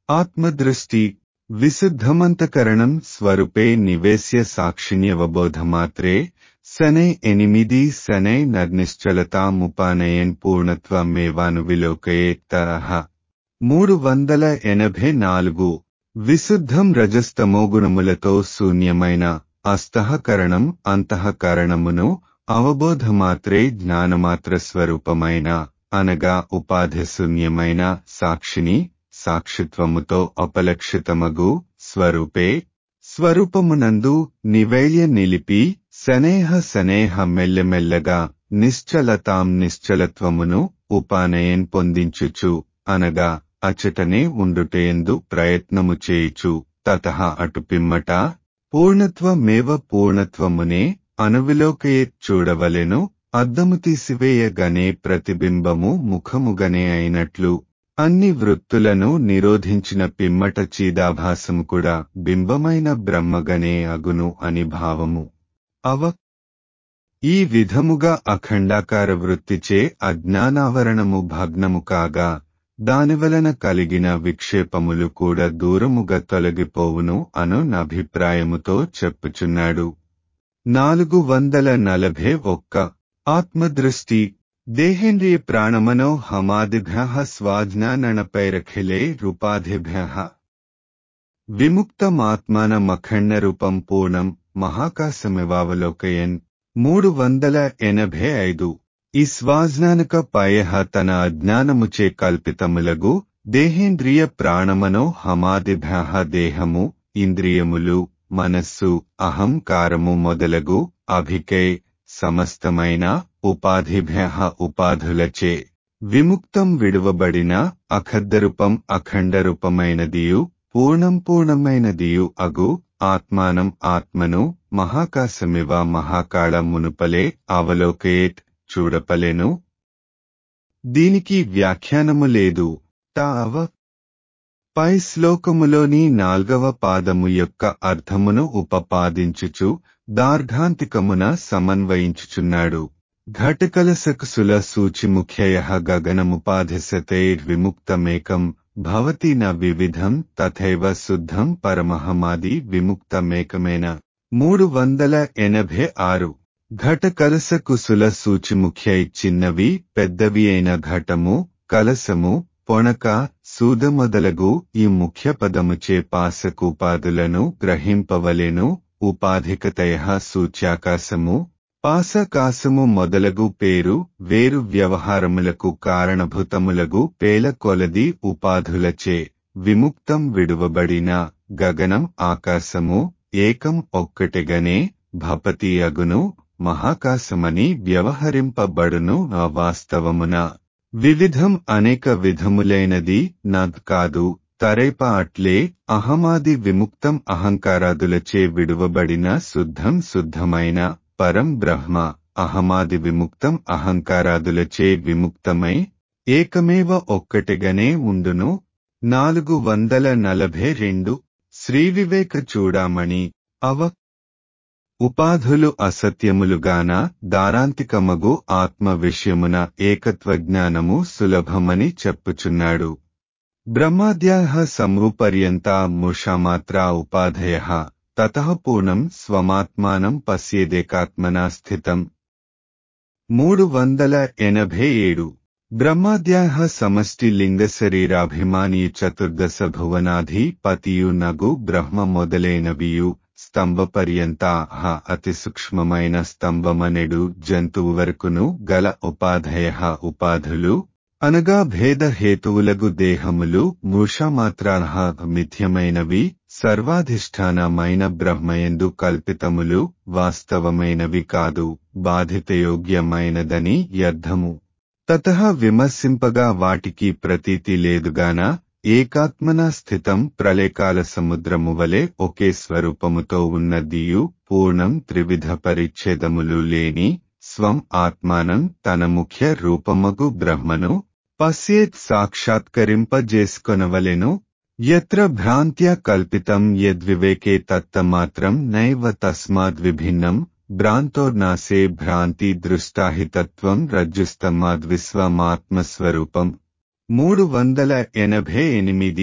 ఆత్మదృష్టి విశుద్ధమంతకరణం స్వరూపే నివేశ్య సాక్షిణ్యవబోధమాత్రే శనై ఎనిమిది శనై నర్నిశ్చలతాముపానయన్ పూర్ణత్వమేవాను విలోకయే తరహ మూడు వందల ఎనభై నాలుగు విశుద్ధం రజస్తమోగుణములతో శూన్యమైన అస్తహకరణం అంతఃకరణమును అవబోధమాత్రే జ్ఞానమాత్ర స్వరూపమైన అనగా ఉపాధి శూన్యమైన సాక్షిని సాక్షిత్వముతో అపలక్షితమగు స్వరూపే స్వరూపమునందు నివైల్య నిలిపి సనేహ సనేహ మెల్లమెల్లగా నిశ్చలతాం నిశ్చలత్వమును ఉపానయన్ పొందించుచు అనగా అచటనే ఉండుటయందు ప్రయత్నము చేయుచు తత అటు పిమ్మట పూర్ణత్వమేవ పూర్ణత్వమునే అనువిలోకయే చూడవలెను అద్దము తీసివేయగనే ప్రతిబింబము ముఖముగనే అయినట్లు అన్ని వృత్తులను నిరోధించిన పిమ్మట చీదాభాసము కూడా బింబమైన బ్రహ్మగనే అగును అని భావము అవ ఈ విధముగా అఖండాకార వృత్తిచే అజ్ఞానావరణము భగ్నము కాగా దానివలన కలిగిన విక్షేపములు కూడా దూరముగా తొలగిపోవును అను అభిప్రాయముతో చెప్పుచున్నాడు నాలుగు వందల నలభై ఒక్క ఆత్మదృష్టి దేహేంద్రియ ప్రాణమనో హమాదిభ్య స్వాజ్ఞాననపైరఖిలే రూపాధిభ్య విముక్తమాత్మానమఖండ రూపం పూర్ణం మహాకాశమివావలోకయన్ మూడు వందల ఎనభై ఐదు ఈ స్వాజ్ఞానక పయ తన అజ్ఞానముచే కల్పితములగు దేహేంద్రియ ప్రాణమనో హమాదిభ్య దేహము ఇంద్రియములు మనస్సు అహంకారము మొదలగు అభికై సమస్తమైన ఉపాధిభ్య ఉపాధులచే విముక్తం విడువబడిన అఖద్దరూపం అఖండరూపమైనదియు పూర్ణం పూర్ణమైనదియు అగు ఆత్మానం ఆత్మను మహాకాశమివ మహాకాళ మునుపలే అవలోకేట్ చూడపలెను దీనికి వ్యాఖ్యానము లేదు తావ పై శ్లోకములోని నాల్గవ పాదము యొక్క అర్థమును ఉపపాదించుచు దార్ఘాంతికమున సమన్వయించుచున్నాడు ఘటకలసకుసుల సూచిముఖ్యయ గగనముపాధిశతైర్విముక్తమేకం భవతి న వివిధం తథైవ శుద్ధం పరమహమాది విముక్తమేకమేన మూడు వందల ఎనభై ఆరు ఘట కలస కుసుల సూచిముఖ్య చిన్నవి పెద్దవి అయిన ఘటము కలసము పొణక సూద మొదలగు ఈ ముఖ్య పదముచే పాసకూపాదులను గ్రహింపవలెను ఉపాధికతయ సూచ్యాకాశము పాసకాశము మొదలగు పేరు వేరు వ్యవహారములకు కారణభూతములగు పేల కొలది ఉపాధులచే విముక్తం విడువబడిన గగనం ఆకాశము ఏకం ఒక్కటిగనే భపతి అగును మహాకాశమని వ్యవహరింపబడును వాస్తవమున వివిధం అనేక విధములైనది నద్ కాదు తరైప అట్లే అహమాది విముక్తం అహంకారాదులచే విడువబడిన శుద్ధం శుద్ధమైన పరం బ్రహ్మ అహమాది విముక్తం అహంకారాదులచే విముక్తమై ఏకమేవ ఒక్కటిగానే ఉండును నాలుగు వందల నలభై రెండు శ్రీవివేక చూడామణి అవ ఉపాధులు అసత్యములుగాన దారాంతికమగు ఆత్మ విషయమున ఏకత్వజ్ఞానము సులభమని చెప్పుచున్నాడు బ్రహ్మాద్యాహ సమూపర్యంత ముషామాత్రా ఉపాధయ తతః పూర్ణం స్వమాత్మానం పశ్యేదేకాత్మనా స్థితం మూడు వందల ఎనభై ఏడు బ్రహ్మాద్యాహ సమష్టి లింగ శరీరాభిమాని చతుర్దశ భువనాధిపతియు నగు బ్రహ్మ మొదలైనవియు స్తంభపర్యంత అతి సూక్ష్మమైన స్తంభమనెడు జంతువు వరకును గల ఉపాధయ ఉపాధులు అనగా భేద హేతువులగు దేహములు మూషమాత్రాన మిథ్యమైనవి సర్వాధిష్టానమైన బ్రహ్మయందు కల్పితములు వాస్తవమైనవి కాదు బాధితయోగ్యమైనదని అర్థము తత విమర్శింపగా వాటికి ప్రతీతి లేదుగాన ఏకాత్మన స్థితం ప్రళయకాల సముద్రము వలె ఒకే స్వరూపముతో ఉన్నదియు పూర్ణం త్రివిధ పరిచ్ఛేదములు లేని స్వం ఆత్మానం తన ముఖ్య రూపమగు బ్రహ్మను పశ్యేత్ సాక్షాత్కరింపజేసుకొనవలెను ఎత్ర భ్రాంత్య కల్పితం యద్వివేకే తత్తమాత్రం నైవ తస్మాద్విభిన్నం భ్రాంతోర్నాసే భ్రాంతి దృష్టాహితత్వం రజ్జుస్తమాద్విశ్వమాత్మస్వరూపం మూడు వందల ఎనభై ఎనిమిది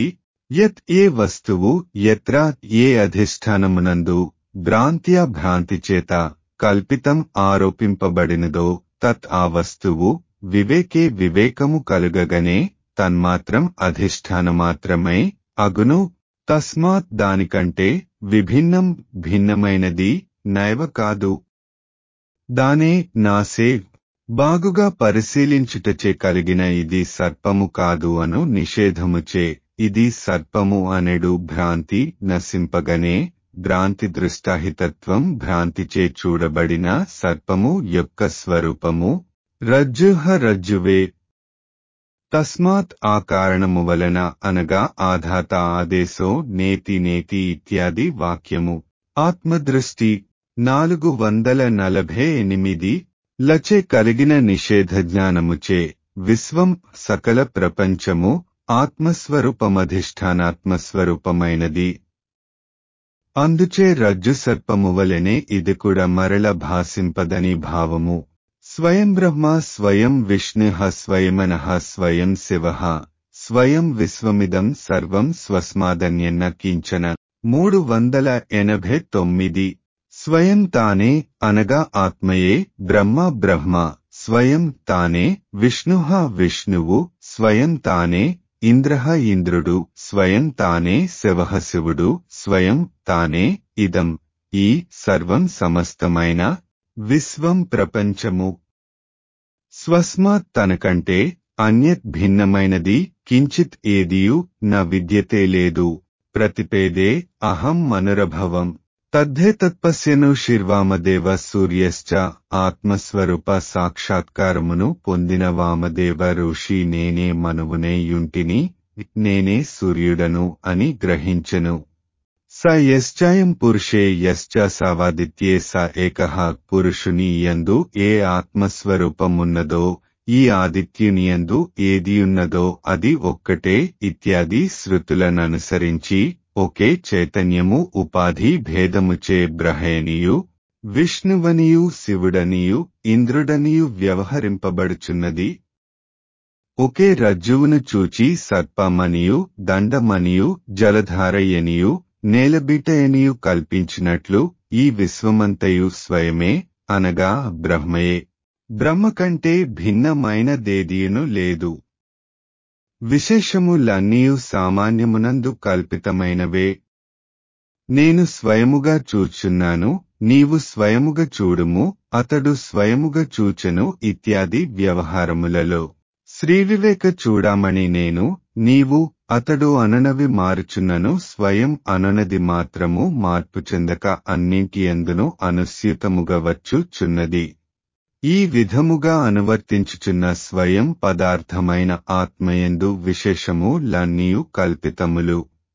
యత్ ఏ వస్తువు ఎత్ర ఏ అధిష్టానమునందు భ్రాంత్యా భ్రాంతి చేత కల్పితం ఆరోపింపబడినదో తత్ ఆ వస్తువు వివేకే వివేకము కలుగగనే తన్మాత్రం అధిష్టానమాత్రమై అగును తస్మాత్ దానికంటే విభిన్నం భిన్నమైనది నైవ కాదు దానే నాసే బాగుగా పరిశీలించుటచే కలిగిన ఇది సర్పము కాదు అను నిషేధముచే ఇది సర్పము అనెడు భ్రాంతి నశింపగనే భ్రాంతి దృష్టాహితత్వం భ్రాంతిచే చూడబడిన సర్పము యొక్క స్వరూపము రజ్జుహ రజ్జువే తస్మాత్ ఆ కారణము వలన అనగా ఆధాత ఆదేశో నేతి నేతి ఇత్యాది వాక్యము ఆత్మదృష్టి నాలుగు వందల నలభై ఎనిమిది లచే కలిగిన నిషేధ జ్ఞానముచే విశ్వం సకల ప్రపంచము ఆత్మస్వరూపమధిష్టానాత్మస్వరూపమైనది అందుచే రజ్జు సర్పము వలెనే ఇది కూడా మరల భాసింపదని భావము స్వయం బ్రహ్మ స్వయం విష్ణు స్వయమన స్వయం శివ స్వయం విశ్వమిదం సర్వం స్వస్మాదన్యన్న కించన మూడు వందల ఎనభై తొమ్మిది స్వయం తానే అనగా ఆత్మయే బ్రహ్మ బ్రహ్మ స్వయం తానే విష్ణు విష్ణువు స్వయం తానే ఇంద్ర ఇంద్రుడు స్వయం తానే శివ శివుడు స్వయం తానే ఇదం ఈ సర్వం సమస్తమైన విశ్వం ప్రపంచము స్వస్మాత్ తనకంటే అన్యత్ భిన్నమైనది కించిత్ ఏదియు న విద్యతే లేదు ప్రతిపేదే అహం మనురభవం తద్ధేతత్పశ్యను శిర్వామదేవ సూర్యశ్చ ఆత్మస్వరూప సాక్షాత్కారమును పొందిన వామదేవ ఋషి నేనే మనువునే యుంటిని నేనే సూర్యుడను అని గ్రహించెను స యశ్చయం పురుషే యశ్చ సవాదిత్యే స ఏకః పురుషుని యందు ఏ ఆత్మస్వరూపమున్నదో ఈ ఆదిత్యునియందు ఏదియున్నదో అది ఒక్కటే ఇత్యాది శృతులననుసరించి ఒకే చైతన్యము ఉపాధి భేదముచే బ్రహయనియు విష్ణువనియు శివుడనియు ఇంద్రుడనియు వ్యవహరింపబడుచున్నది ఒకే రజ్జువును చూచి సర్పమనియు దండమనియు జలధారయనియు నేలబిటయనియు కల్పించినట్లు ఈ విశ్వమంతయు స్వయమే అనగా బ్రహ్మయే బ్రహ్మ కంటే భిన్నమైనదేదియును లేదు విశేషములన్నీయు సామాన్యమునందు కల్పితమైనవే నేను స్వయముగా చూచున్నాను నీవు స్వయముగా చూడుము అతడు స్వయముగా చూచెను ఇత్యాది వ్యవహారములలో శ్రీవివేక చూడమని నేను నీవు అతడు అననవి మారుచున్నను స్వయం అననది మాత్రము మార్పు చెందక అన్నింటి ఎందును అనుస్యూతముగా వచ్చుచున్నది ఈ విధముగా అనువర్తించుచున్న స్వయం పదార్థమైన ఆత్మయందు విశేషము లన్నీయు కల్పితములు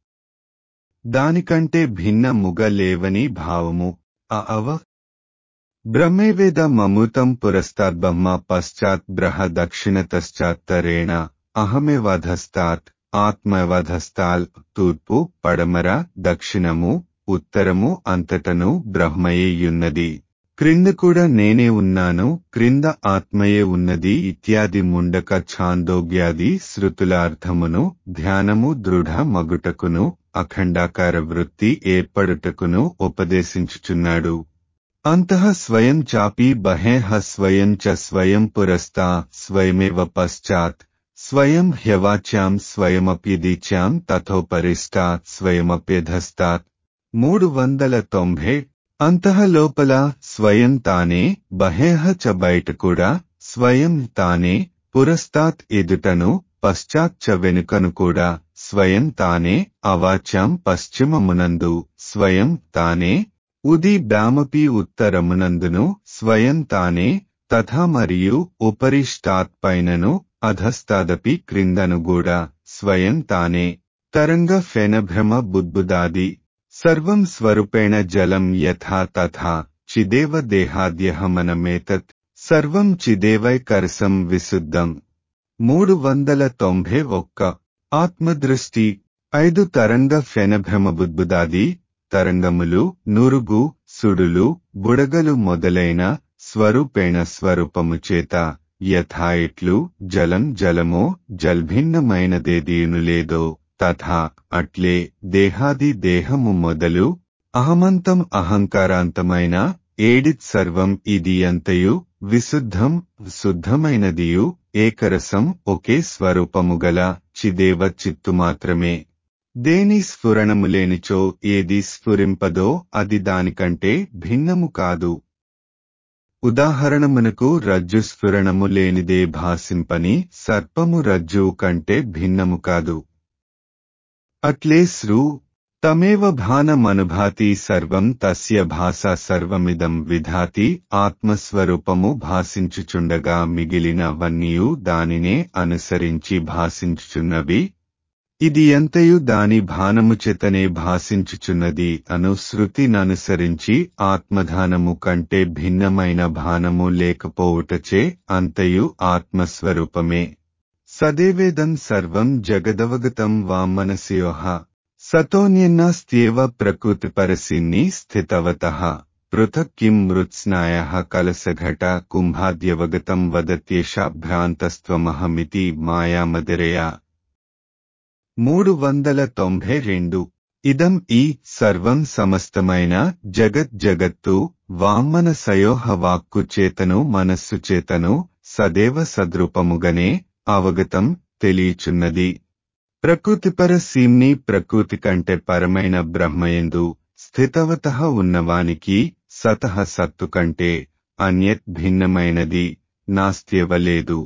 దానికంటే భిన్నముగ లేవని భావము అ అవ బ్రహ్మేవేద మమూతం పురస్తాద్బ్రహ్మ పశ్చాత్ బ్రహ దక్షిణతశ్చాత్తరేణ అహమేవధస్తాత్ ఆత్మవధస్తాల్ తూర్పు పడమర దక్షిణము ఉత్తరము అంతటను బ్రహ్మయేయున్నది క్రింద కూడా నేనే ఉన్నాను క్రింద ఆత్మయే ఉన్నది ఇత్యాది ముండక ఛాందోగ్యాది శృతుల అర్థమును ధ్యానము దృఢ మగుటకును అఖండాకార వృత్తి ఏర్పడుటకును ఉపదేశించుచున్నాడు అంతః స్వయం చాపి బహేహ స్వయం చ స్వయం పురస్తా స్వయమేవ పశ్చాత్ స్వయం హ్యవాచ్యాం స్వయమప్యదీచ్యాం తథోపరిష్టాత్ స్వయమప్యధస్తాత్ మూడు వందల తొంభై అంతః లోపల స్వయం తానే బహేహ చ బయట కూడా స్వయం తానే పురస్తాత్ ఎదుటను పశ్చాత్ చ వెనుకను కూడా స్వయం తానే అవాచ్యం పశ్చిమమునందు స్వయం తానే ఉది బ్యామపి ఉత్తరమునందును స్వయం తానే తథా మరియు ఉపరిష్టాత్ పైనను అధస్తాదపి క్రిందను కూడా స్వయం తానే తరంగ ఫెనభ్రమ బుద్బుదాది సర్వం స్వరూపేణ జలం యథా తథా చిదేవ దేహాద్యహమనమేతత్ సర్వం చిదేవైకరసం విశుద్ధం మూడు వందల తొంభై ఒక్క ఆత్మదృష్టి ఐదు తరంగ ఫెనభ్రమ బుద్బుదాది తరంగములు నురుగు సుడులు బుడగలు మొదలైన స్వరూపేణ స్వరూపము చేత యథా ఇట్లు జలం జలమో జల్భిన్నమైనదేదీను లేదో తథా అట్లే దేహాది దేహము మొదలు అహమంతం అహంకారాంతమైన ఏడిత్ సర్వం ఇది అంతయు విశుద్ధం శుద్ధమైనదియు ఏకరసం ఒకే స్వరూపము గల చిదేవ చిత్తు మాత్రమే దేని స్ఫురణము లేనిచో ఏది స్ఫురింపదో అది దానికంటే భిన్నము కాదు ఉదాహరణమునకు రజ్జు స్ఫురణము లేనిదే భాసింపని సర్పము రజ్జువు కంటే భిన్నము కాదు అట్లే శ్రు తమేవ భానమనుభాతి సర్వం తస్య భాష సర్వమిదం విధాతి ఆత్మస్వరూపము భాసించుచుండగా మిగిలినవన్నీయు దానినే అనుసరించి భాసించుచున్నవి ఇది ఎంతయు దాని భానము చేతనే భాసించుచున్నది అను శృతిననుసరించి ఆత్మధానము కంటే భిన్నమైన భానము లేకపోవుటచే అంతయు ఆత్మస్వరూపమే సదేవేదం సర్వం జగదవగతం వామనస్యోహ సతోన్యన్నాస్త్యేవ ప్రకృతిపరసిన్ని స్థితవత పృథక్ కిం మృత్స్నాయ కలసఘట కుంభాద్యవగతం వదత్యేషా భ్రాంతస్త్వమహమితి మాయామదిరయా మూడు వందల తొంభై రెండు ఇదం ఈ సర్వం సమస్తమైన జగత్ జగత్తు వామన సయోహ వాక్కు చేతను మనస్సు చేతను సదేవ సద్రూపముగనే అవగతం తెలియచున్నది ప్రకృతిపర సీమ్ని ప్రకృతి కంటే పరమైన బ్రహ్మయందు స్థితవత ఉన్నవానికి సతహ సత్తు కంటే అన్యత్ భిన్నమైనది నాస్త్యవలేదు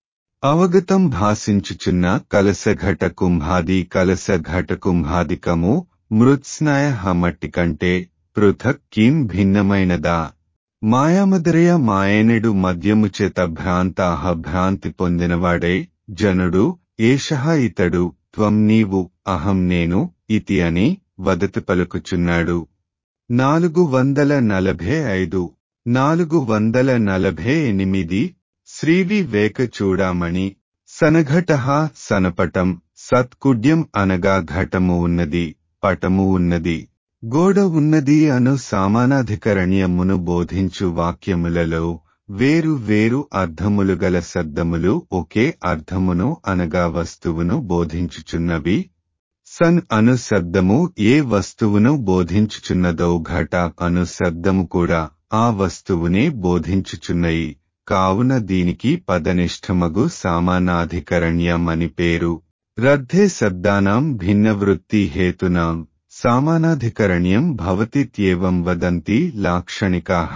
అవగతం భాసించుచున్న కలసఘట కుంభాది కలసఘట కుంభాదికము మృత్స్నాయ హమట్టి కంటే పృథక్ కిం భిన్నమైనదా మాయామదరయ మాయనుడు మద్యము చేత భ్రాంతాహ భ్రాంతి పొందినవాడై జనుడు ఏషః ఇతడు త్వం నీవు అహం నేను ఇతి అని వదతి పలుకుచున్నాడు నాలుగు వందల నలభై ఐదు నాలుగు వందల నలభై ఎనిమిది శ్రీవివేక చూడామణి సనఘట సనపటం సత్కుడ్యం అనగా ఘటము ఉన్నది పటము ఉన్నది గోడ ఉన్నది అను సామానాధికరణ్యమును బోధించు వాక్యములలో వేరు వేరు అర్థములు గల శబ్దములు ఒకే అర్థమును అనగా వస్తువును బోధించుచున్నవి సన్ అను శబ్దము ఏ వస్తువును బోధించుచున్నదో ఘట అను శబ్దము కూడా ఆ వస్తువునే బోధించుచున్నయి కావున దీనికి పదనిష్ఠమగు సామానాధికరణ్యమని పేరు రద్ధే శబ్దానాం భిన్నవృత్తి హేతునాం సామానాధికరణ్యం భవతిత్యేవం వదంతి లాక్షణికాః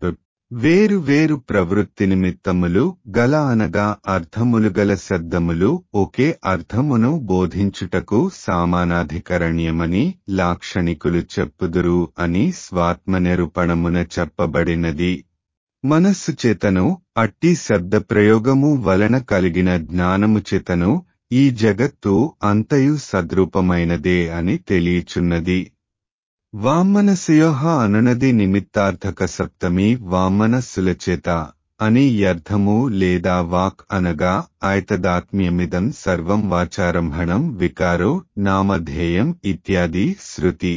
వేరు వేరు ప్రవృత్తి నిమిత్తములు గల అనగా అర్థములు గల శబ్దములు ఒకే అర్థమును బోధించుటకు సామానాధికరణ్యమని లాక్షణికులు చెప్పుదురు అని స్వాత్మనిరూపణమున చెప్పబడినది మనస్సు చేతను అట్టి శబ్ద ప్రయోగము వలన కలిగిన జ్ఞానము చేతను ఈ జగత్తు అంతయు సద్రూపమైనదే అని తెలియచున్నది వామనస్యోహ అనునది నిమిత్తార్థక సప్తమి వామనస్సుల చేత అని అర్థము లేదా వాక్ అనగా ఆయతదాత్మ్యమిదం సర్వం వాచారంభణం వికారో నామధేయం ఇత్యాది శృతి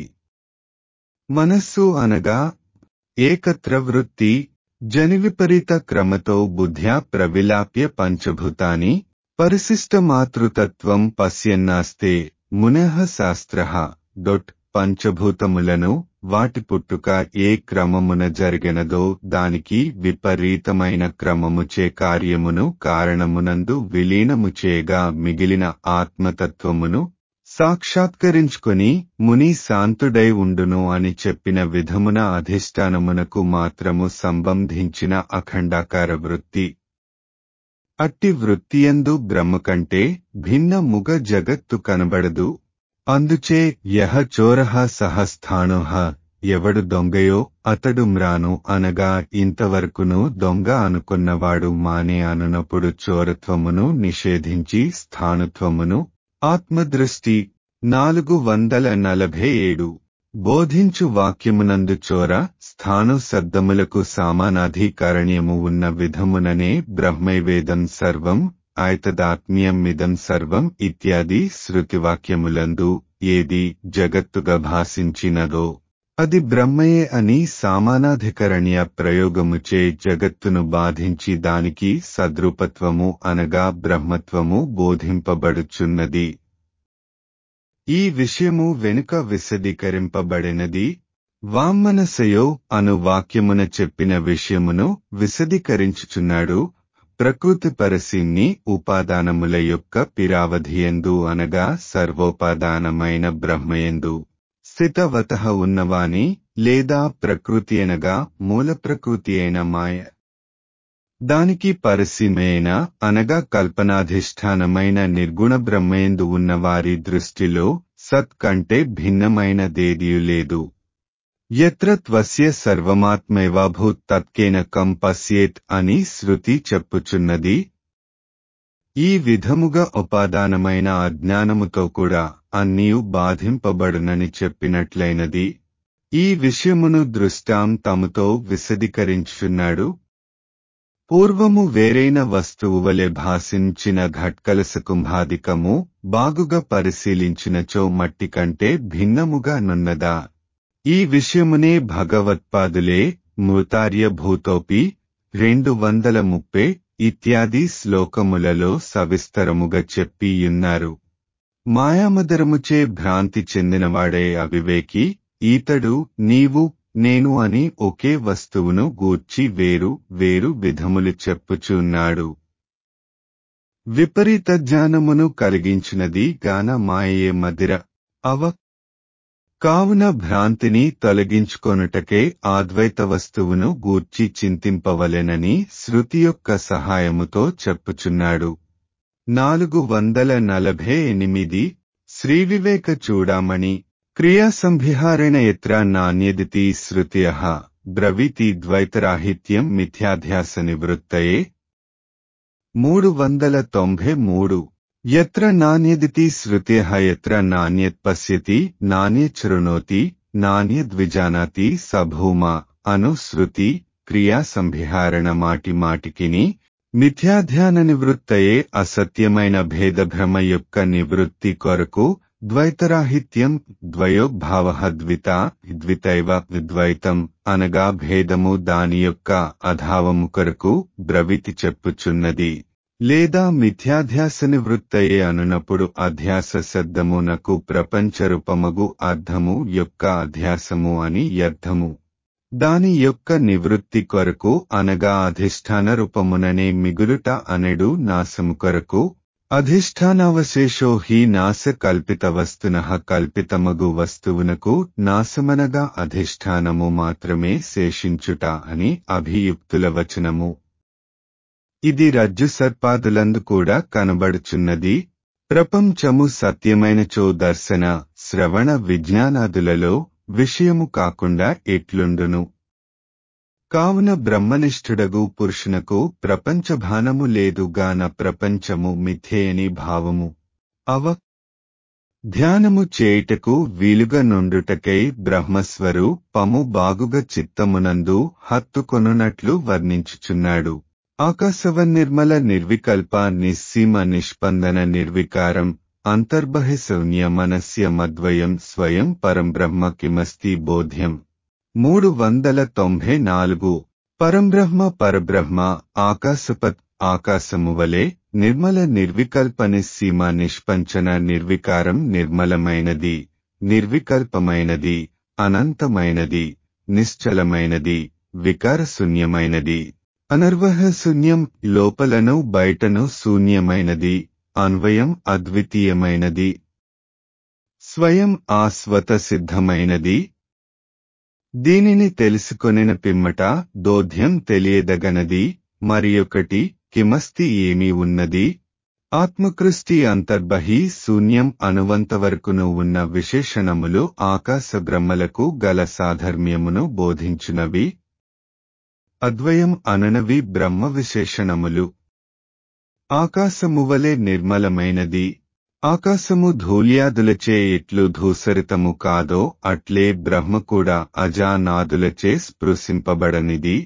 మనస్సు అనగా ఏకత్ర వృత్తి జనివిపరీత క్రమతో బుద్ధ్యా ప్రవిలాప్య పంచభూతాని పరిశిష్టమాతృతత్వం పశ్యన్నాస్తే మునః శాస్త్ర డొట్ పంచభూతములను వాటి పుట్టుక ఏ క్రమమున జరిగినదో దానికి విపరీతమైన క్రమముచే కార్యమును కారణమునందు విలీనము చేయగా మిగిలిన ఆత్మతత్వమును సాక్షాత్కరించుకొని ముని శాంతుడై ఉండును అని చెప్పిన విధమున అధిష్టానమునకు మాత్రము సంబంధించిన అఖండాకార వృత్తి అట్టి వృత్తియందు బ్రహ్మ కంటే భిన్న ముగ జగత్తు కనబడదు అందుచే యహ చోరహ సహస్థానోహ ఎవడు దొంగయో అతడు మ్రాను అనగా ఇంతవరకును దొంగ అనుకున్నవాడు మానే అనునప్పుడు చోరత్వమును నిషేధించి స్థానుత్వమును ఆత్మదృష్టి నాలుగు వందల నలభై ఏడు బోధించు వాక్యమునందు చోర స్థాను శబ్దములకు సామానాధికారణ్యము ఉన్న విధముననే బ్రహ్మైవేదం సర్వం ఆయతదాత్మ్యమిదం సర్వం ఇత్యాది శృతివాక్యములందు ఏది జగత్తుగా భాషించినదో అది బ్రహ్మయే అని సామానాధికరణ్య ప్రయోగముచే జగత్తును బాధించి దానికి సద్రూపత్వము అనగా బ్రహ్మత్వము బోధింపబడుచున్నది ఈ విషయము వెనుక విశదీకరింపబడినది వామ్మనసయో అను వాక్యమున చెప్పిన విషయమును విశదీకరించుచున్నాడు ప్రకృతి పరిసిన్ని ఉపాదానముల యొక్క పిరావధియందు అనగా సర్వోపాదానమైన బ్రహ్మయందు స్థితవత ఉన్నవాని లేదా ప్రకృతి అనగా మూల ప్రకృతి అయిన మాయ దానికి పరిసీమైన అనగా కల్పనాధిష్టానమైన నిర్గుణ బ్రహ్మయందు ఉన్నవారి దృష్టిలో సత్ కంటే భిన్నమైనదేదియు లేదు ఎత్ర త్వస్య సర్వమాత్మైవాభూత్ తత్కేన కం పశ్యేత్ అని శృతి చెప్పుచున్నది ఈ విధముగా ఉపాదానమైన అజ్ఞానముతో కూడా అన్నీయు బాధింపబడునని చెప్పినట్లయినది ఈ విషయమును దృష్టాంతముతో విశదీకరించుచున్నాడు పూర్వము వేరైన వస్తువు వలె భాషించిన ఘట్కలస కుంభాధికము బాగుగా పరిశీలించినచో మట్టి కంటే భిన్నముగా నున్నదా ఈ విషయమునే భగవత్పాదులే మృతార్య భూతోపి రెండు వందల ముప్పై ఇత్యాది శ్లోకములలో సవిస్తరముగా చెప్పియున్నారు మాయామదరముచే భ్రాంతి చెందినవాడే అవివేకి ఈతడు నీవు నేను అని ఒకే వస్తువును గూర్చి వేరు వేరు విధములు చెప్పుచున్నాడు విపరీత జ్ఞానమును కలిగించినది గాన మాయే మదిర అవ కావున భ్రాంతిని తొలగించుకొనుటకే ఆద్వైత వస్తువును గూర్చి చింతింపవలెనని శృతి యొక్క సహాయముతో చెప్పుచున్నాడు నాలుగు వందల నలభై ఎనిమిది శ్రీవివేక చూడామణి క్రియాసంభిహారేణ ఎత్ర నాణ్యదితి శృత్య బ్రవీతి ద్వైతరాహిత్యం మిథ్యాధ్యాస నివృత్తయే మూడు వందల తొంభై మూడు ఎత్ర నాణ్యదితి శృత్య ఎత్ర నాణ్యత్ పశ్యతి నాణ్యచృణోతి నాణ్యద్విజానాతి సభూమా అను శృతి క్రియా సంభిహారణ మాటి మాటికిని మిథ్యాధ్యాన నివృత్తయే అసత్యమైన భేదభ్రమ యొక్క నివృత్తి కొరకు ద్వైతరాహిత్యం ద్వయోగ్భావ ద్విత ద్వితైవ ద్వైతం అనగా భేదము దాని యొక్క అధావము కొరకు బ్రవితి చెప్పుచున్నది లేదా మిథ్యాధ్యాస నివృత్తయే అనునప్పుడు అధ్యాస శబ్దమునకు ప్రపంచరూపమగు అర్థము యొక్క అధ్యాసము అని అర్థము దాని యొక్క నివృత్తి కొరకు అనగా అధిష్టాన రూపముననే మిగులుట అనెడు నాశము కొరకు అధిష్టానావశేషో హి నాశ కల్పిత వస్తున కల్పితమగు వస్తువునకు నాశమనగా అధిష్టానము మాత్రమే శేషించుట అని అభియుక్తుల వచనము ఇది రజ్జు సర్పాదులందు కూడా కనబడుచున్నది ప్రపంచము సత్యమైనచో దర్శన శ్రవణ విజ్ఞానాదులలో విషయము కాకుండా ఎట్లుండును కావున బ్రహ్మనిష్ఠుడగు పురుషునకు ప్రపంచభానము లేదుగాన ప్రపంచము మిథ్యేయని భావము అవ ధ్యానము చేయుటకు వీలుగా నుండుటకై బ్రహ్మస్వరూపము బాగుగా చిత్తమునందు హత్తుకొనున్నట్లు వర్ణించుచున్నాడు ఆకాశవ నిర్మల నిర్వికల్ప నిస్సీమ నిష్పందన నిర్వికారం అంతర్బహి శూన్య మనస్య మద్వయం స్వయం పరం బ్రహ్మ కిమస్తి బోధ్యం మూడు వందల తొంభై నాలుగు పరంబ్రహ్మ పరబ్రహ్మ ఆకాశపత్ ఆకాశము వలె నిర్మల నిర్వికల్ప నిస్సీమ నిష్పంచన నిర్వికారం నిర్మలమైనది నిర్వికల్పమైనది అనంతమైనది నిశ్చలమైనది వికారశూన్యమైనది అనర్వహ శూన్యం లోపలను బయటను శూన్యమైనది అన్వయం అద్వితీయమైనది స్వయం ఆస్వత సిద్ధమైనది దీనిని తెలుసుకొనిన పిమ్మట దోధ్యం తెలియదగనది మరియొకటి కిమస్తి ఏమీ ఉన్నది ఆత్మకృష్టి అంతర్బహి శూన్యం అనువంతవరకును ఉన్న విశేషణములు ఆకాశ బ్రహ్మలకు గల సాధర్మ్యమును బోధించునవి అద్వయం అననవి బ్రహ్మ విశేషణములు ఆకాశమువలే నిర్మలమైనది ఆకాశము ధూళ్యాదులచే ఎట్లు ధూసరితము కాదో అట్లే బ్రహ్మ కూడా అజానాదులచే స్పృశింపబడనిది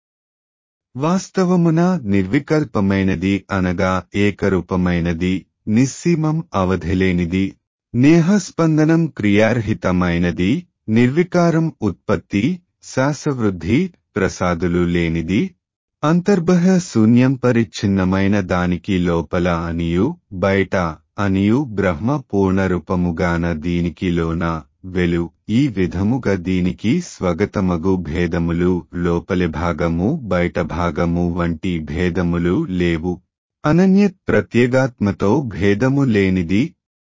వాస్తవమున నిర్వికల్పమైనది అనగా ఏకరూపమైనది నిస్సీమం అవధిలేనిది నేహస్పందనం క్రియారహితమైనది నిర్వికారం ఉత్పత్తి శాసవృద్ధి ప్రసాదులు లేనిది అంతర్బహ శూన్యం పరిచ్ఛిన్నమైన దానికి లోపల అనియు బయట అనియు బ్రహ్మ పూర్ణరూపముగాన దీనికి లోన వెలు ఈ విధముగా దీనికి స్వగతమగు భేదములు లోపలి భాగము బయట భాగము వంటి భేదములు లేవు అనన్యత్ ప్రత్యేగాత్మతో భేదము లేనిది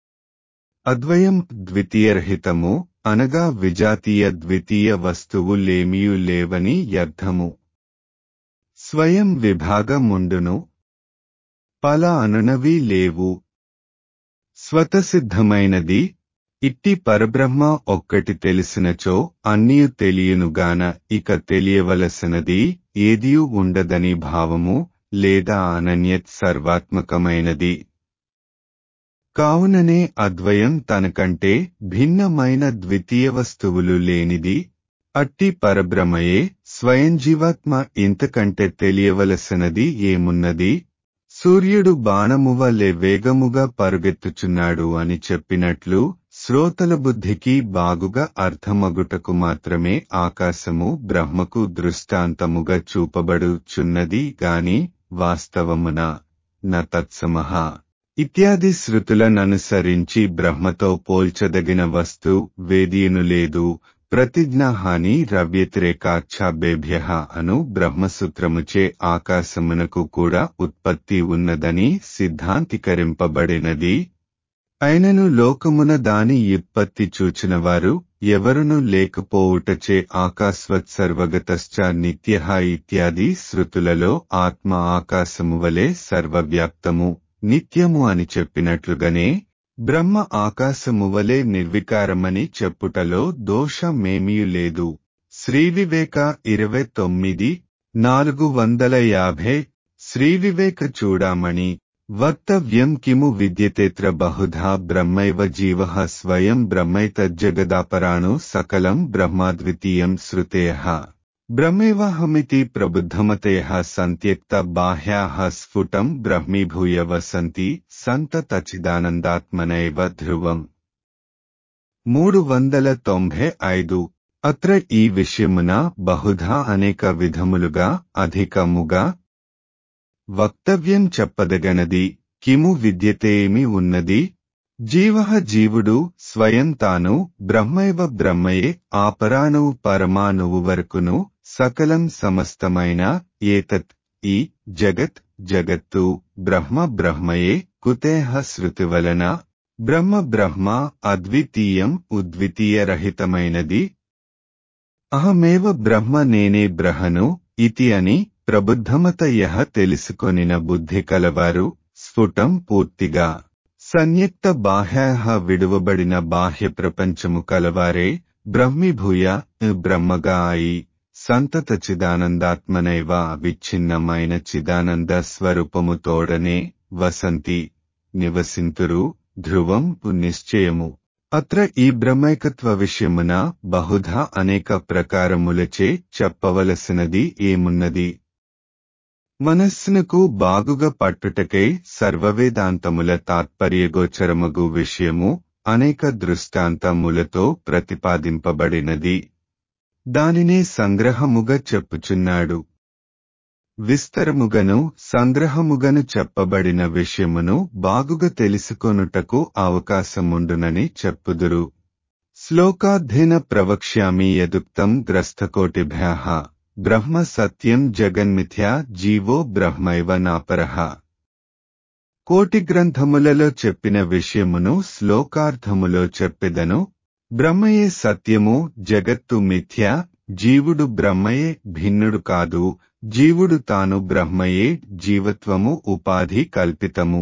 అద్వయం ద్వితీయరహితము అనగా విజాతీయ ద్వితీయ వస్తువు లేమియు లేవని అర్థము స్వయం విభాగముండును పల అనునవి లేవు స్వతసిద్ధమైనది ఇట్టి పరబ్రహ్మ ఒక్కటి తెలిసినచో అన్నియు తెలియనుగాన ఇక తెలియవలసినది ఏదియూ ఉండదని భావము లేదా అనన్యత్ సర్వాత్మకమైనది కావుననే అద్వయం తనకంటే భిన్నమైన ద్వితీయ వస్తువులు లేనిది అట్టి పరబ్రహ్మయే స్వయం జీవాత్మ ఇంతకంటే తెలియవలసినది ఏమున్నది సూర్యుడు బాణము వల్లే వేగముగా పరుగెత్తుచున్నాడు అని చెప్పినట్లు శ్రోతల బుద్ధికి బాగుగా అర్థమగుటకు మాత్రమే ఆకాశము బ్రహ్మకు దృష్టాంతముగా చూపబడుచున్నది గాని వాస్తవమున న తత్సమః ఇత్యాది శృతులననుసరించి బ్రహ్మతో పోల్చదగిన వస్తు వేదియను లేదు ప్రతిజ్ఞాహాని రవ్యతిరేకాచ్ఛాబేభ్య అను బ్రహ్మసూత్రముచే ఆకాశమునకు కూడా ఉత్పత్తి ఉన్నదని సిద్ధాంతికరింపబడినది అయినను లోకమున దాని ఉత్పత్తి చూచినవారు ఎవరును లేకపోవుటచే ఆకాశ్వత్ సర్వగతశ్చ నిత్య ఇత్యాది శృతులలో ఆత్మ ఆకాశము వలె సర్వవ్యాప్తము నిత్యము అని చెప్పినట్లుగానే బ్రహ్మ ఆకాశము వలె నిర్వికారమని చెప్పుటలో దోషమేమీ లేదు శ్రీవివేక ఇరవై తొమ్మిది నాలుగు వందల యాభై శ్రీవివేక చూడామణి వక్తవ్యం కిము విద్యతేత్ర బహుధా బ్రహ్మైవ జీవ స్వయం బ్రహ్మైతజ్జగదాపరాణు సకలం బ్రహ్మాద్వితీయం శ్రుతేయ బ్రహ్మైవాహమితి ప్రబుద్ధమతయ సంత్యక్త బాహ్యా స్ఫుటం బ్రహ్మీభూయ వసంతి సంతతచిదానందాత్మనైవ ధ్రువం మూడు వందల తొంభై ఐదు అత్ర ఈ విషయమున బహుధా అనేక విధములుగా అధికముగా వక్తవ్యం చెప్పదగనది కిము విద్యతేమి ఉన్నది జీవ జీవుడు స్వయం తాను బ్రహ్మైవ బ్రహ్మయే ఆపరాణువు పరమాణువు వరకును సకలం సమస్తమైన ఏతత్ ఈ జగత్ జగత్తు బ్రహ్మ బ్రహ్మయే కుతేహ శృతి వలన బ్రహ్మ బ్రహ్మ అద్వితీయం ఉద్వితీయరహితమైనది అహమేవ బ్రహ్మ నేనే బ్రహను ఇతి అని ప్రబుద్ధమత యహ తెలుసుకొనిన బుద్ధి కలవారు స్ఫుటం పూర్తిగా సంయుక్త బాహ్య విడువబడిన బాహ్య ప్రపంచము కలవారే బ్రహ్మిభూయ బ్రహ్మగా అయి సంతత చిదానందాత్మనైవ విచ్ఛిన్నమైన చిదానంద స్వరూపము తోడనే వసంతి నివసింతురు ధ్రువం నిశ్చయము అత్ర ఈ బ్రహ్మైకత్వ విషయమున బహుధా అనేక ప్రకారములచే చెప్పవలసినది ఏమున్నది మనస్సునకు బాగుగా పట్టుటకై సర్వవేదాంతముల తాత్పర్యగోచరమగు విషయము అనేక దృష్టాంతములతో ప్రతిపాదింపబడినది దానినే సంగ్రహముగా చెప్పుచున్నాడు విస్తరముగను సంగ్రహముగను చెప్పబడిన విషయమును బాగుగా తెలుసుకొనుటకు అవకాశముండునని చెప్పుదురు శ్లోకాధ్యయన ప్రవక్ష్యామి యదుక్తం గ్రస్తకోటిభ్య బ్రహ్మ సత్యం జగన్మిథ్యా జీవో బ్రహ్మైవ నాపరః కోటి గ్రంథములలో చెప్పిన విషయమును శ్లోకార్థములో చెప్పెదను బ్రహ్మయే సత్యము జగత్తు మిథ్య జీవుడు బ్రహ్మయే భిన్నుడు కాదు జీవుడు తాను బ్రహ్మయే జీవత్వము ఉపాధి కల్పితము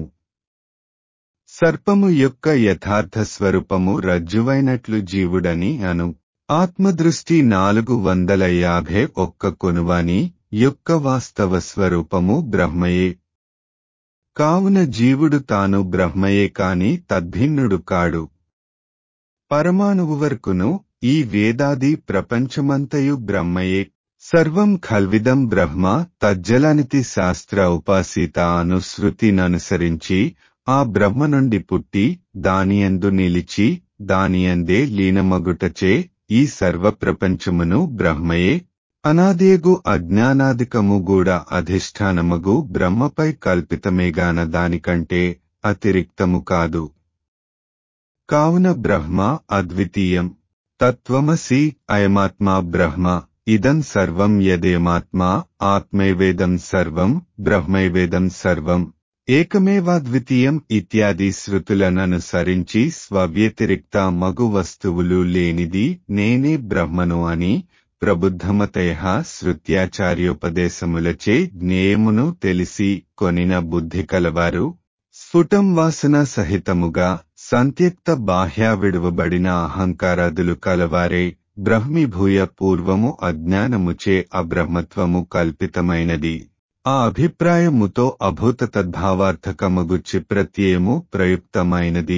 సర్పము యొక్క యథార్థ స్వరూపము రజ్జువైనట్లు జీవుడని అను ఆత్మదృష్టి నాలుగు వందల యాభై ఒక్క కొనువాని యొక్క వాస్తవ స్వరూపము బ్రహ్మయే కావున జీవుడు తాను బ్రహ్మయే కాని తద్భిన్నుడు కాడు పరమాణువు వరకును ఈ వేదాది ప్రపంచమంతయు బ్రహ్మయే సర్వం ఖల్విదం బ్రహ్మ తజ్జలనితి శాస్త్ర ఉపాసీత అను శృతిననుసరించి ఆ బ్రహ్మ నుండి పుట్టి దానియందు నిలిచి దానియందే లీనమగుటచే ఈ సర్వ ప్రపంచమును బ్రహ్మయే అనాదేగు అజ్ఞానాదికము కూడా అధిష్టానమగు బ్రహ్మపై కల్పితమేగాన దానికంటే అతిరిక్తము కాదు కావున బ్రహ్మ అద్వితీయం తత్వమసి అయమాత్మా బ్రహ్మ ఇదం సర్వం యదేమాత్మా ఆత్మైవేదం సర్వం బ్రహ్మైవేదం సర్వం ఏకమేవాద్వితీయం ఇత్యాది శృతులననుసరించి స్వవ్యతిరిక్త మగు వస్తువులు లేనిది నేనే బ్రహ్మను అని ప్రబుద్ధమతయ శృత్యాచార్యోపదేశములచే జ్ఞేయమును తెలిసి కొనిన బుద్ధి కలవారు స్ఫుటం వాసన సహితముగా సంత్యక్త బాహ్య విడువబడిన అహంకారాదులు కలవారే బ్రహ్మిభూయ పూర్వము అజ్ఞానముచే అబ్రహ్మత్వము కల్పితమైనది ఆ అభిప్రాయముతో అభూత తద్భావార్థకమగు చిప్రత్యయము ప్రయుక్తమైనది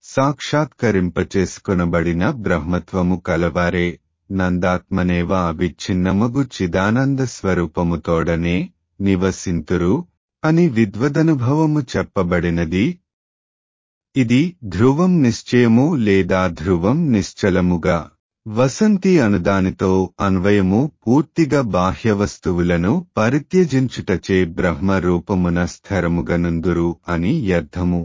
సాక్షాత్కరింపచేసుకొనబడిన బ్రహ్మత్వము కలవారే నందాత్మనేవ అవిచ్ఛిన్నమగు చిదానంద స్వరూపముతోడనే నివసింతురు అని విద్వదనుభవము చెప్పబడినది ఇది ధ్రువం నిశ్చయము లేదా ధ్రువం నిశ్చలముగా వసంతి అనుదానితో అన్వయము పూర్తిగా బాహ్య వస్తువులను పరిత్యజించుటచే బ్రహ్మ రూపమున స్థిరముగనుందురు అని అర్థము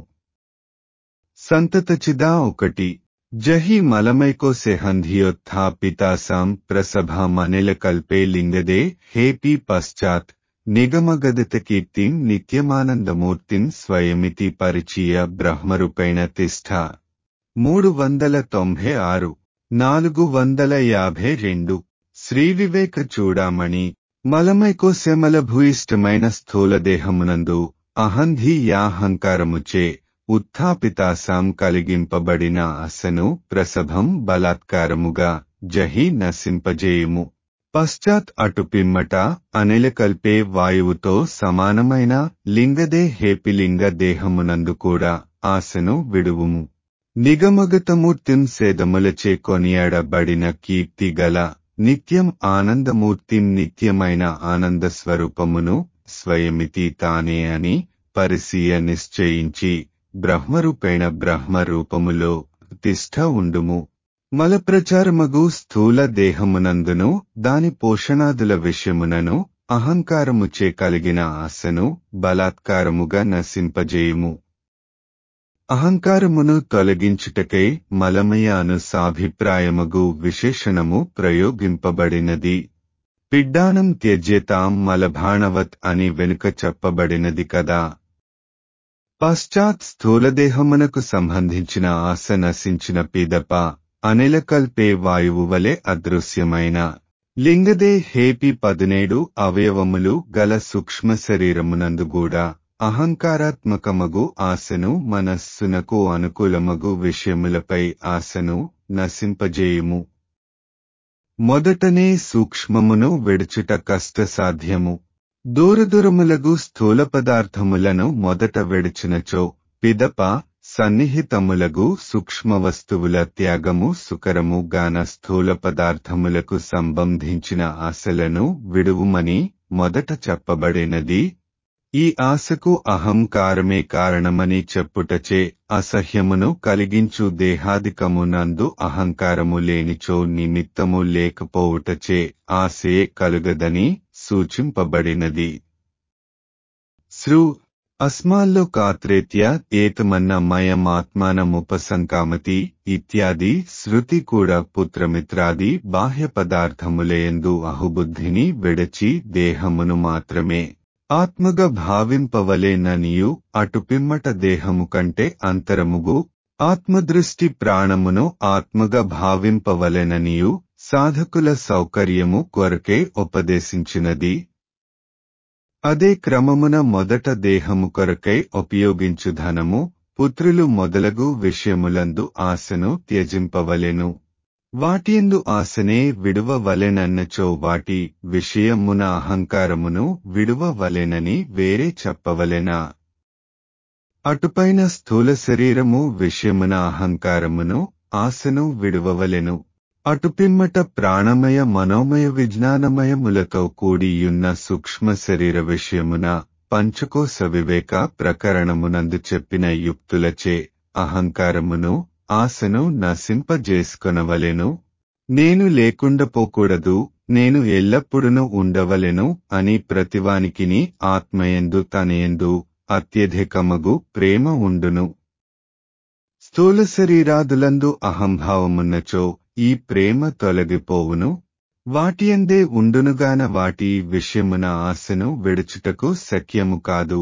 సంతతచిదా ఒకటి జహి మలమైకోసే హంధియోత్థాపితాసాం ప్రసభామనిల కల్పే లింగదే హేపి పశ్చాత్ నిగమగదిత కీర్తిం నిత్యమానందమూర్తిం స్వయమితి పరిచయ బ్రహ్మరూపేణ తిష్ట మూడు వందల తొంభై ఆరు నాలుగు వందల యాభై రెండు శ్రీ వివేక చూడామణి మలమైకోశమల భూయిష్టమైన స్థూలదేహమునందు అహంధి యాహంకారముచే ఉత్థాపితాసాం కలిగింపబడిన అసను ప్రసభం బలాత్కారముగా జహి నశింపజేయుము పశ్చాత్ అటు పిమ్మట అనిలకల్పే వాయువుతో సమానమైన లింగదే హేపిలింగ దేహమునందు కూడా ఆశను విడువుము నిగమగతమూర్తిం సేదములచే కొనియాడబడిన కీర్తి గల నిత్యం ఆనందమూర్తిం నిత్యమైన ఆనంద స్వరూపమును స్వయమితి తానే అని పరిశీయ నిశ్చయించి బ్రహ్మరూపేణ బ్రహ్మరూపములో తిష్ట ఉండుము మలప్రచారమగు స్థూల దేహమునందును దాని పోషణాదుల విషయమునను అహంకారముచే కలిగిన ఆశను బలాత్కారముగా నశింపజేయుము అహంకారమును తొలగించుటకై మలమయ అను సాభిప్రాయమగు విశేషణము ప్రయోగింపబడినది పిడ్డానం త్యజ్యతాం మలభాణవత్ అని వెనుక చెప్పబడినది కదా పశ్చాత్ స్థూలదేహమునకు సంబంధించిన ఆశ నశించిన పిదప అనిలకల్పే వాయువు వలె అదృశ్యమైన లింగదే హేపి పదినేడు అవయవములు గల సూక్ష్మ శరీరమునందు కూడా అహంకారాత్మకమగు ఆశను మనస్సునకు అనుకూలమగు విషయములపై ఆశను నశింపజేయుము మొదటనే సూక్ష్మమును విడుచుట కష్టసాధ్యము దూరదూరములగు స్థూల పదార్థములను మొదట విడిచినచో పిదప సన్నిహితములగు సూక్ష్మ వస్తువుల త్యాగము సుకరము గాన స్థూల పదార్థములకు సంబంధించిన ఆశలను విడువుమని మొదట చెప్పబడినది ఈ ఆశకు అహంకారమే కారణమని చెప్పుటచే అసహ్యమును కలిగించు దేహాదికమునందు అహంకారము లేనిచో నిమిత్తము లేకపోవుటచే ఆశయే కలుగదని సూచింపబడినది శ్రు అస్మాల్లో కాత్రేత్య ఏతమన్న మయమాత్మానముపసంకామతి ఇత్యాది శృతి కూడా పుత్రమిత్రాది బాహ్య పదార్థములయందు అహుబుద్ధిని విడచి దేహమును మాత్రమే ఆత్మగా భావింపవలేననియు అటు పిమ్మట దేహము కంటే అంతరముగు ఆత్మదృష్టి ప్రాణమును ఆత్మగా భావింపవలెననియు సాధకుల సౌకర్యము కొరకే ఉపదేశించినది అదే క్రమమున మొదట దేహము కొరకై ఉపయోగించు ధనము పుత్రులు మొదలగు విషయములందు ఆశను త్యజింపవలెను వాటియందు ఆశనే విడువవలెనన్నచో వాటి విషయమున అహంకారమును విడువవలెనని వేరే చెప్పవలెనా అటుపైన స్థూల శరీరము విషయమున అహంకారమును ఆశను విడువవలెను అటుపిమ్మట ప్రాణమయ మనోమయ విజ్ఞానమయములతో కూడియున్న సూక్ష్మ శరీర విషయమున పంచకోశ వివేక ప్రకరణమునందు చెప్పిన యుక్తులచే అహంకారమును ఆశను నశింపజేసుకొనవలెను నేను లేకుండా పోకూడదు నేను ఎల్లప్పుడూ ఉండవలెను అని ప్రతివానికిని ఆత్మయందు తనయందు అత్యధికమగు ప్రేమ ఉండును స్థూల శరీరాదులందు అహంభావమున్నచో ఈ ప్రేమ తొలగిపోవును వాటియందే ఉండునుగాన వాటి విషయమున ఆశను విడుచుటకు శక్యము కాదు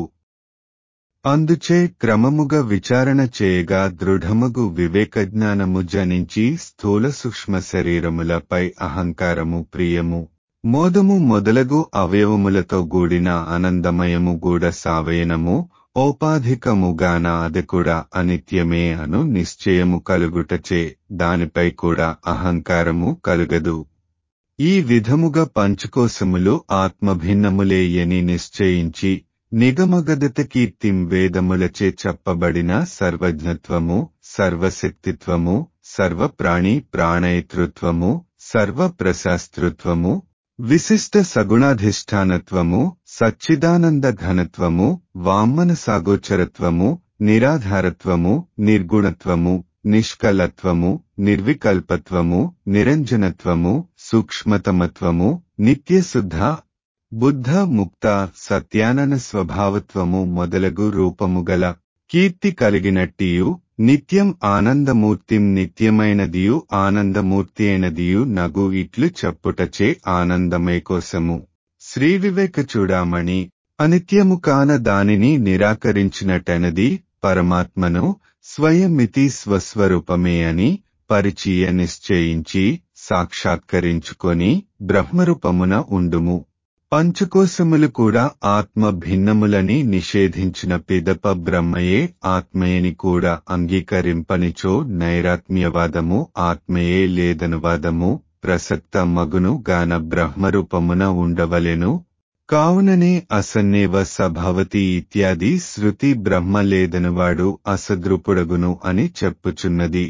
అందుచే క్రమముగా విచారణ చేయగా దృఢముగు వివేకజ్ఞానము జనించి స్థూల సూక్ష్మ శరీరములపై అహంకారము ప్రియము మోదము మొదలగు అవయవములతో కూడిన ఆనందమయము గూడ సావయనము ఔపాధికముగాన అది కూడా అనిత్యమే అను నిశ్చయము కలుగుటచే దానిపై కూడా అహంకారము కలుగదు ఈ విధముగా పంచకోశములు ఆత్మభిన్నములేయని నిశ్చయించి నిగమగదత కీర్తిం వేదములచే చెప్పబడిన సర్వజ్ఞత్వము సర్వశక్తిత్వము సర్వప్రాణి ప్రాణయతృత్వము సర్వప్రశాస్తృత్వము విశిష్ట సగుణాధిష్టానత్వము సచ్చిదానంద ఘనత్వము వామన సాగోచరత్వము నిరాధారత్వము నిర్గుణత్వము నిష్కలత్వము నిర్వికల్పత్వము నిరంజనత్వము సూక్ష్మతమత్వము నిత్యశుద్ధ బుద్ధ ముక్త సత్యానన స్వభావత్వము మొదలగు రూపముగల కీర్తి కలిగినట్టియు నిత్యం ఆనందమూర్తిం నిత్యమైనదియు ఆనందమూర్తి అయినదియు నగు ఇట్లు చెప్పుటచే ఆనందమే కోసము శ్రీ వివేక చూడామణి అనిత్యము కాన దానిని నిరాకరించినటనది పరమాత్మను స్వయమితి స్వస్వరూపమే అని పరిచయ నిశ్చయించి సాక్షాత్కరించుకొని బ్రహ్మరూపమున ఉండుము పంచకోశములు కూడా ఆత్మ భిన్నములని నిషేధించిన పిదప బ్రహ్మయే ఆత్మయని కూడా అంగీకరింపనిచో నైరాత్మ్యవాదము ఆత్మయే లేదనువాదము ప్రసక్త మగును గాన బ్రహ్మరూపమున ఉండవలెను కావుననే అసన్నేవ సభవతి ఇత్యాది శృతి బ్రహ్మ లేదనువాడు అసదృపుడగును అని చెప్పుచున్నది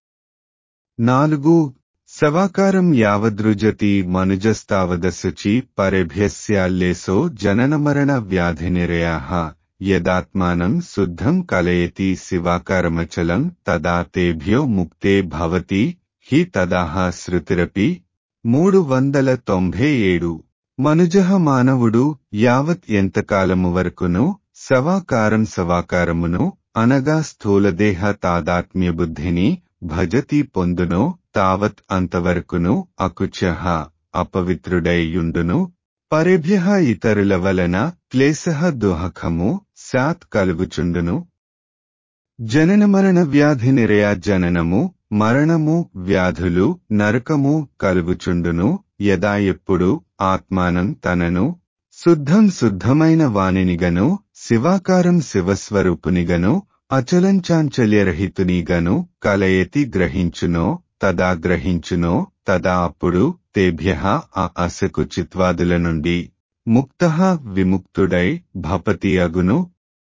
నాలుగు సవాకారం యావదృజతి మనుజస్తావదశుచి పరేభ్యస్యాల్లేసో జననమరణ వ్యాధినిరయాః యదాత్మానం శుద్ధం కలయతి శివాకారమచలం తదా తేభ్యో ముక్తే భవతి హి తదాహ శృతిరపి మూడు వందల తొంభై ఏడు మనుజహ మానవుడు యావత్ ఎంతకాలము వరకును సవాకారం సవాకారమును అనగా స్థూలదేహ తాదాత్మ్య బుద్ధిని భజతి పొందునో తావత్ అంతవరకును అకుచహ అపవిత్రుడైయుండును పరేభ్య ఇతరుల వలన క్లేశ దుహకము సాత్ కలుగుచుండును జనన మరణ వ్యాధి నిరయ జననము మరణము వ్యాధులు నరకము కలుగుచుండును యదా ఎప్పుడు ఆత్మానం తనను శుద్ధం శుద్ధమైన వాణినిగను శివాకారం శివస్వరూపునిగను అచలంచాంచల్యరహితునిగను కలయతి గ్రహించునో తదా గ్రహించునో తదా అప్పుడు తేభ్య ఆ అసకు చిత్వాదుల నుండి ముక్త విముక్తుడై భపతి అగును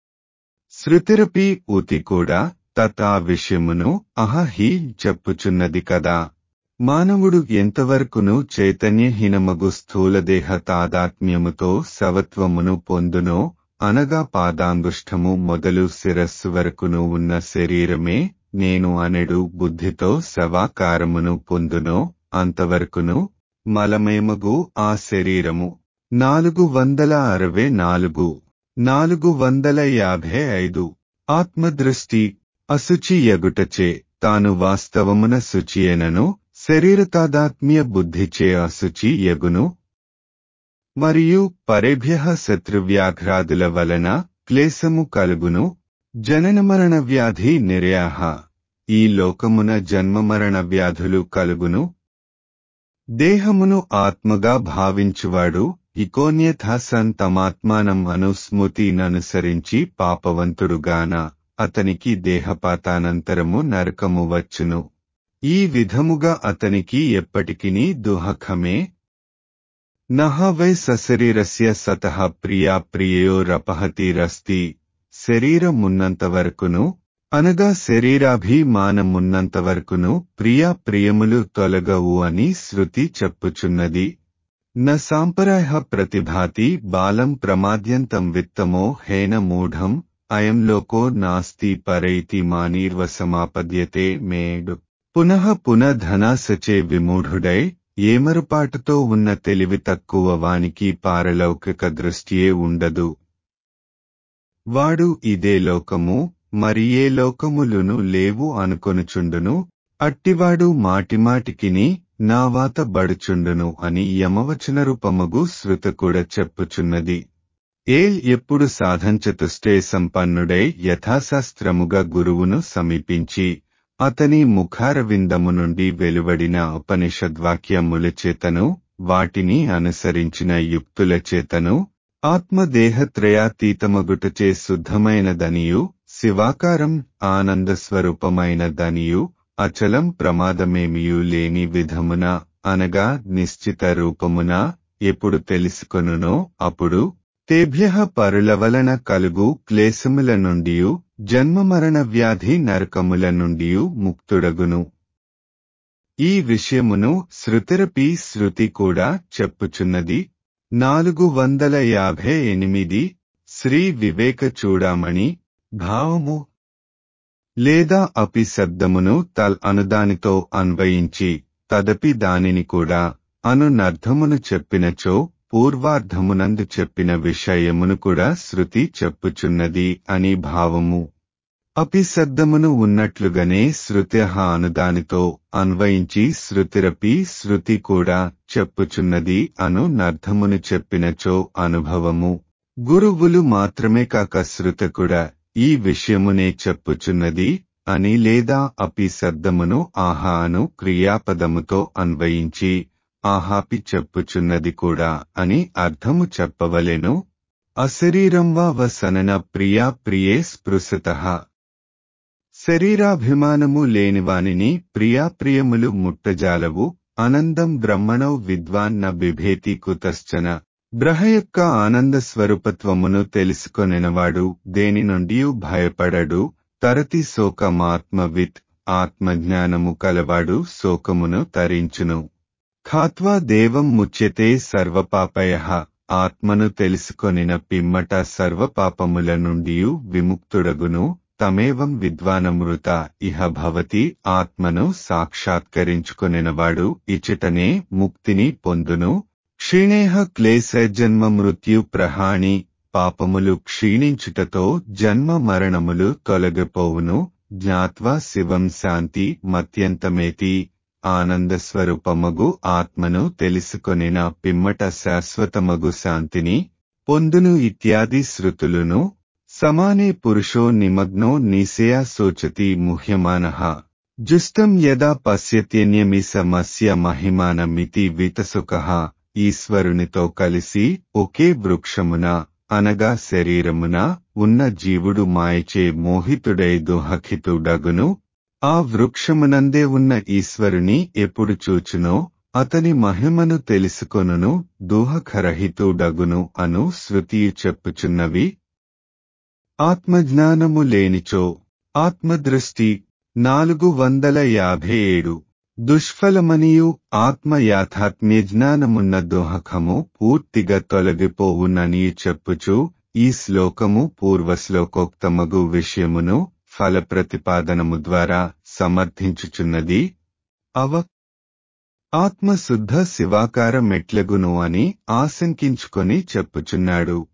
శృతిరపి ఊతి కూడా తతా విషయమును అహహి చెప్పుచున్నది కదా మానవుడు ఎంతవరకును చైతన్యహీనమగు స్థూలదేహ తాదాత్మ్యముతో సవత్వమును పొందునో అనగా పాదాంగుష్టము మొదలు శిరస్సు వరకును ఉన్న శరీరమే నేను అనెడు బుద్ధితో సవాకారమును పొందునో అంతవరకును మలమేమగు ఆ శరీరము నాలుగు వందల అరవై నాలుగు నాలుగు వందల యాభై ఐదు ఆత్మదృష్టి అశుచి ఎగుటచే తాను వాస్తవమున శుచియనను శరీర తాదాత్మ్య బుద్ధిచే అశుచి ఎగును మరియు పరేభ్య శత్రువ్యాఘ్రాదుల వలన క్లేశము కలుగును జననమరణ వ్యాధి నిర్యాహ ఈ లోకమున జన్మమరణ వ్యాధులు కలుగును దేహమును ఆత్మగా భావించువాడు ఇకోన్యథా సన్ తమాత్మానం అనుస్మృతిననుసరించి పాపవంతుడుగాన అతనికి దేహపాతానంతరము నరకము వచ్చును ఈ విధముగా అతనికి ఎప్పటికినీ దుహకమే నహ వై సశరీరస్య సతః ప్రియా ప్రియోరపహతిరస్తి శరీరమున్నంతవరకును అనగా శరీరాభిమానమున్నంతవరకును ప్రియా ప్రియములు తొలగవు అని శృతి చెప్పుచున్నది న సాంపరాయ ప్రతిభాతి బాలం ప్రమాద్యంతం విత్తమో హేన మూఢం అయం లోకో నాస్తి పరైతి మానీర్వసమాపద్యతే మేడు పునః పునః ధనాసచే విమూఢుడై ఏమరుపాటుతో ఉన్న తెలివి తక్కువ వానికి పారలౌకిక దృష్టియే ఉండదు వాడు ఇదే లోకము మరి ఏ లోకములును లేవు అనుకొనుచుండును అట్టివాడు మాటిమాటికిని నా వాత బడుచుండును అని యమవచన రూపముగు శృత కూడా చెప్పుచున్నది ఏల్ ఎప్పుడు సాధంచతుష్టే సంపన్నుడై యథాశాస్త్రముగా గురువును సమీపించి అతని ముఖారవిందము నుండి వెలువడిన ఉపనిషద్వాక్యముల చేతను వాటిని అనుసరించిన యుక్తుల చేతను ఆత్మదేహత్రయాతీతమగుటచే శుద్ధమైనదనియు శివాకారం ఆనందస్వరూపమైనదనియు అచలం ప్రమాదమేమియు లేని విధమున అనగా నిశ్చిత రూపమున ఎప్పుడు తెలుసుకొనునో అప్పుడు తేభ్య పరుల వలన కలుగు క్లేశముల నుండియు జన్మమరణ వ్యాధి నరకముల నుండియు ముక్తుడగును ఈ విషయమును శృతిరపి శృతి కూడా చెప్పుచున్నది నాలుగు వందల యాభై ఎనిమిది శ్రీ వివేక చూడామణి భావము లేదా అపి శబ్దమును తల్ అనుదానితో అన్వయించి తదపి దానిని కూడా అను నర్థమును చెప్పినచో పూర్వార్ధమునందు చెప్పిన విషయమును కూడా శృతి చెప్పుచున్నది అని భావము అపిశబ్దమును ఉన్నట్లుగానే శృత్య అనుదానితో అన్వయించి శృతిరపి శృతి కూడా చెప్పుచున్నది అను నర్థమును చెప్పినచో అనుభవము గురువులు మాత్రమే కాక శృత కూడా ఈ విషయమునే చెప్పుచున్నది అని లేదా అపి శబ్దమును ఆహా అను క్రియాపదముతో అన్వయించి ఆహాపి చెప్పుచున్నది కూడా అని అర్థము చెప్పవలెను అశరీరం వా వసనన ప్రియా ప్రియే స్పృశత శరీరాభిమానము లేనివానిని ప్రియాప్రియములు ముట్టజాలవు ఆనందం బ్రహ్మణౌ విద్వాన్న బిభేతి కుతశ్చన బ్రహ యొక్క ఆనంద స్వరూపత్వమును తెలుసుకొనినవాడు దేని నుండి భయపడడు తరతి శోకమాత్మవిత్ ఆత్మజ్ఞానము కలవాడు శోకమును తరించును ఖాత్వా దేవం ముచ్యతే సర్వపాపయ ఆత్మను తెలుసుకొనిన పిమ్మట సర్వపాపముల నుండి విముక్తుడగును తమేవం విద్వానమృత ఇహ భవతి ఆత్మను సాక్షాత్కరించుకొనినవాడు ఇచటనే ముక్తిని పొందును క్షీణేహ క్లేశ జన్మ మృత్యు ప్రహాణి పాపములు క్షీణించుటతో జన్మ మరణములు తొలగిపోవును జ్ఞాత్వా శివం శాంతి మత్యంతమేతి ఆనంద స్వరూపమగు ఆత్మను తెలుసుకొనిన పిమ్మట శాశ్వతమగు శాంతిని పొందును ఇత్యాది శృతులును సమానే పురుషో నిమగ్నో నిశయా శోచతి ముహ్యమానః జుష్టం యదా పశ్యత్యన్యమి సమస్య మహిమానమితి వితసుకః ఈశ్వరునితో కలిసి ఒకే వృక్షమున అనగా శరీరమున ఉన్న జీవుడు మాయచే మోహితుడై దుహఖితుడగును ఆ వృక్షమునందే ఉన్న ఈశ్వరుని ఎప్పుడు చూచునో అతని మహిమను తెలుసుకొనును దూహఖరహితుడగును అను శృతియు చెప్పుచున్నవి ఆత్మజ్ఞానము లేనిచో ఆత్మదృష్టి నాలుగు వందల యాభై ఏడు దుష్ఫలమనియు ఆత్మ యాథాత్మ్య జ్ఞానమున్న దోహకము పూర్తిగా తొలగిపోవునని చెప్పుచు ఈ శ్లోకము పూర్వశ్లోకోక్తమగు విషయమును ఫల ప్రతిపాదనము ద్వారా సమర్థించుచున్నది అవ ఆత్మశుద్ధ శివాకార మెట్లగును అని ఆశంకించుకొని చెప్పుచున్నాడు